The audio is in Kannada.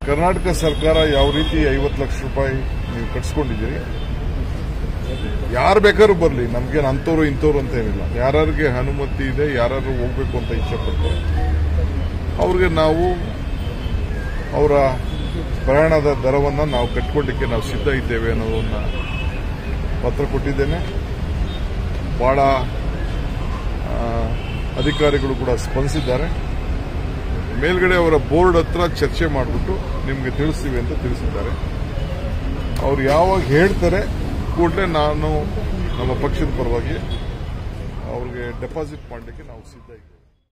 ಕರ್ನಾಟಕ ಸರ್ಕಾರ ಯಾವ ರೀತಿ ಐವತ್ತು ಲಕ್ಷ ರೂಪಾಯಿ ನೀವು ಕಟ್ಸ್ಕೊಂಡಿದ್ದೀರಿ ಯಾರು ಬೇಕಾದ್ರೂ ಬರಲಿ ನಮ್ಗೇನು ಅಂಥವ್ರು ಇಂಥವ್ರು ಅಂತ ಏನಿಲ್ಲ ಯಾರ್ಯಾರಿಗೆ ಅನುಮತಿ ಇದೆ ಯಾರು ಹೋಗ್ಬೇಕು ಅಂತ ಇಚ್ಛೆ ಪಡ್ತಾರೆ ಅವ್ರಿಗೆ ನಾವು ಅವರ ಪ್ರಯಾಣದ ದರವನ್ನು ನಾವು ಕಟ್ಕೊಡ್ಲಿಕ್ಕೆ ನಾವು ಸಿದ್ಧ ಇದ್ದೇವೆ ಅನ್ನೋದನ್ನ ಪತ್ರ ಕೊಟ್ಟಿದ್ದೇನೆ ಬಹಳ ಆ, ಅಧಿಕಾರಿಗಳು ಕೂಡ ಸ್ಪಂದಿಸಿದ್ದಾರೆ ಮೇಲ್ಗಡೆ ಅವರ ಬೋರ್ಡ್ ಹತ್ರ ಚರ್ಚೆ ಮಾಡಿಬಿಟ್ಟು ನಿಮಗೆ ತಿಳಿಸ್ತೀವಿ ಅಂತ ತಿಳಿಸಿದ್ದಾರೆ ಅವ್ರು ಯಾವಾಗ ಹೇಳ್ತಾರೆ ಕೂಡಲೇ ನಾನು ನಮ್ಮ ಪಕ್ಷದ ಪರವಾಗಿ ಅವ್ರಿಗೆ ಡೆಪಾಸಿಟ್ ಮಾಡಲಿಕ್ಕೆ ನಾವು ಸಿದ್ಧ ಇದ್ದೇವೆ